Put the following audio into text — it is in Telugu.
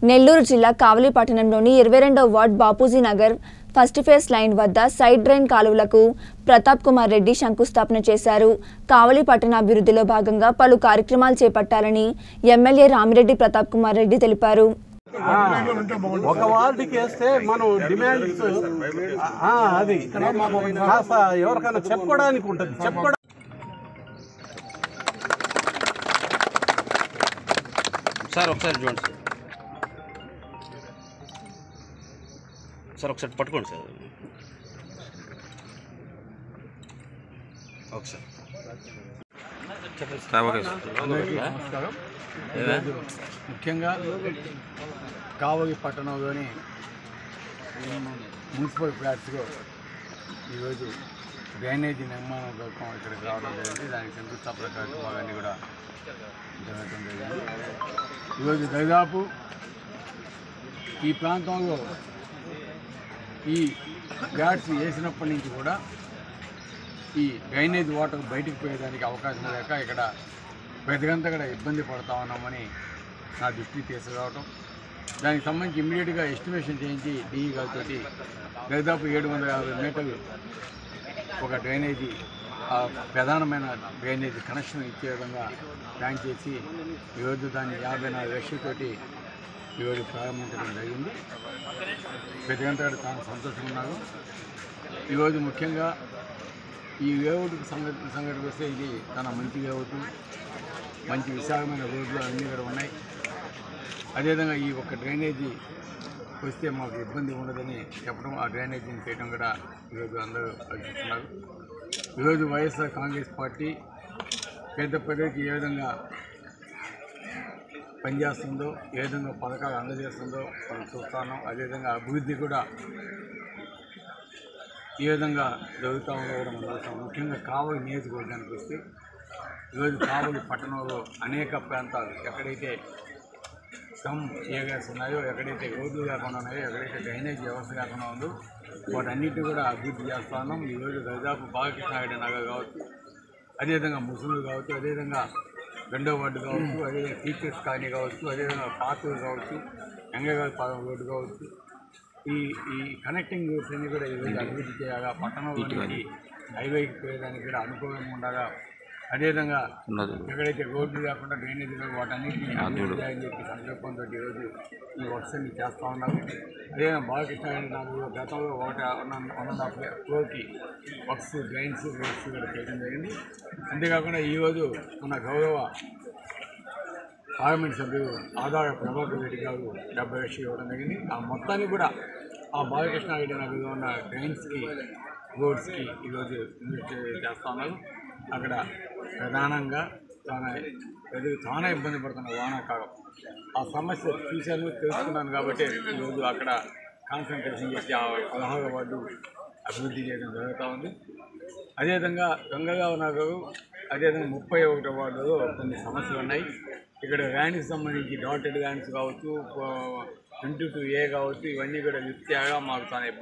నెల్లూరు జిల్లా కావలి పట్టణంలోని ఇరవై రెండవ ward Bapuji Nagar first phase line వద్ద సైడ్ డ్రైన్ కాలువలకు ప్రతాప్ కుమార్ రెడ్డి శంకుస్థాపన చేశారు కావలి పట్టణ అభివృద్ధిలో భాగంగా పలు కార్యక్రమాలు చేపట్టాలని ఎమ్మెల్యే రామిరెడ్డి ప్రతాప్ కుమార్ రెడ్డి తెలిపారు ఆ, ఒక వార్డుకి వేస్తే మనం డిమాండ్స్ ఆ, అది కాస్త ఎవరికైనా చెప్పుకోవడానికి ఉంటుంది చెప్పుకోవడానికి సార్ ఒకసారి చూడండి సార్ సార్ ఒకసారి పట్టుకోండి సార్ ఒకసారి చెప్పండి సార్ ఓకే నమస్కారం ఈరోజు ముఖ్యంగా కావలి పట్టణంలోని మున్సిపల్ ఫ్లాట్స్లో ఈరోజు డ్రైనేజీ నిర్మాణం కోసం ఇక్కడికి రావడం జరిగింది దానికి శంకుస్థాపన కార్యక్రమాలన్నీ కూడా జరగడం జరిగింది ఈరోజు దాదాపు ఈ ప్రాంతంలో ఈ ఫ్లాట్స్ వేసినప్పటి నుంచి కూడా ఈ డ్రైనేజ్ వాటర్ బయటికి పోయేదానికి అవకాశం లేక ఇక్కడ ప్రతిగంతా కూడా ఇబ్బంది పడతా ఉన్నామని నా దృష్టికి తీసుకురావటం దానికి సంబంధించి ఇమ్మీడియట్గా ఎస్టిమేషన్ చేయించి డిఈ గారితో దాదాపు ఏడు వందల యాభై మీటర్లు ఒక డ్రైనేజీ ఆ ప్రధానమైన డ్రైనేజీ కనెక్షన్ ఇచ్చే విధంగా ప్లాన్ చేసి ఈరోజు దాన్ని యాభై నాలుగు లక్షలతోటి ఈరోజు ప్రారంభించడం జరిగింది ప్రతిగంతా కూడా చాలా సంతోషంగా ఉన్నారు ఈరోజు ముఖ్యంగా ఈ వేవుడు సంగతి సంగతికి వస్తే ఇది చాలా మంచి వేవుడు మంచి విశాలమైన రోడ్లు అన్నీ కూడా ఉన్నాయి అదేవిధంగా ఈ ఒక్క డ్రైనేజీ వస్తే మాకు ఇబ్బంది ఉండదని చెప్పడం ఆ డ్రైనేజీని చేయడం కూడా ఈరోజు అందరూ ఆలోచిస్తున్నారు ఈరోజు వైఎస్ఆర్ కాంగ్రెస్ పార్టీ పెద్ద ప్రజలకి ఏ విధంగా పనిచేస్తుందో ఏ విధంగా పథకాలు అందజేస్తుందో మనం చూస్తున్నాం అదేవిధంగా అభివృద్ధి కూడా ఈ విధంగా జరుగుతూ ఉందో కూడా మనం చూస్తాం ముఖ్యంగా కావలి నియోజకవర్గానికి వస్తే ఈరోజు కావలి పట్టణంలో అనేక ప్రాంతాలు ఎక్కడైతే స్లమ్ ఏరియాస్ ఉన్నాయో ఎక్కడైతే రోడ్లు లేకుండా ఉన్నాయో ఎక్కడైతే డ్రైనేజ్ వ్యవస్థ లేకుండా ఉందో వాటన్నిటి కూడా అభివృద్ధి చేస్తా ఉన్నాం ఈరోజు దాదాపు బాలకృష్ణారెడ్డి నగర్ కావచ్చు అదేవిధంగా ముస్లింలు కావచ్చు అదేవిధంగా రెండో వార్డు కావచ్చు అదేవిధంగా టీచర్స్ కాలనీ కావచ్చు అదేవిధంగా పార్కులు కావచ్చు ఎంగగారి పాలెం రోడ్డు కావచ్చు ఈ ఈ కనెక్టింగ్ రోడ్స్ అన్ని కూడా ఈరోజు అభివృద్ధి చేయాలా పట్టణంలో నుంచి హైవేకి పోయేదానికి కూడా అనుకూలంగా ఉండగా అదేవిధంగా ఉన్నది ఎక్కడైతే రోడ్లు లేకుండా డ్రైనేజ్ లేవు వాటన్నిటిని అభివృద్ధి చేయాలని చెప్పి సంకల్పంతో ఈరోజు ఈ వర్క్స్ అన్ని చేస్తూ ఉన్నాము అదేవిధంగా బాలకృష్ణ గారి నాకు గతంలో ఒకటి వన్ వన్ అండ్ హాఫ్ ఫ్లోర్కి వర్క్స్ డ్రైన్స్ రోడ్స్ కూడా చేయడం జరిగింది అంతేకాకుండా ఈరోజు మన గౌరవ పార్లమెంట్ సభ్యులు ఆదాయ ప్రభాకర్ రెడ్డి గారు డెబ్బై లక్షలు ఇవ్వడం జరిగింది ఆ మొత్తాన్ని కూడా ఆ బాలకృష్ణ రెడ్డి నగర్లో ఉన్న డ్రైన్స్కి రోడ్స్కి ఈరోజు ఇన్వెస్ట్ చేస్తా ఉన్నారు అక్కడ ప్రధానంగా చాలా ప్రజలు చాలా ఇబ్బంది పడుతున్న వానాకాలం ఆ సమస్య చూశాను తెలుసుకున్నాను కాబట్టి ఈరోజు అక్కడ కాన్సన్ట్రేషన్ చేసి ఆ పదహారు వార్డు అభివృద్ధి చేయడం జరుగుతూ ఉంది అదేవిధంగా గంగగావ్ నగరు అదేవిధంగా ముప్పై ఒకటో వార్డులో కొన్ని సమస్యలు ఉన్నాయి ఇక్కడ వ్యాన్కి సంబంధించి డాటెడ్ వ్యాన్స్ కావచ్చు ట్వంటీ టూ ఏ కావచ్చు ఇవన్నీ కూడా లిఫ్ట్ చేయగా మాకు చాలా ఇబ్బంది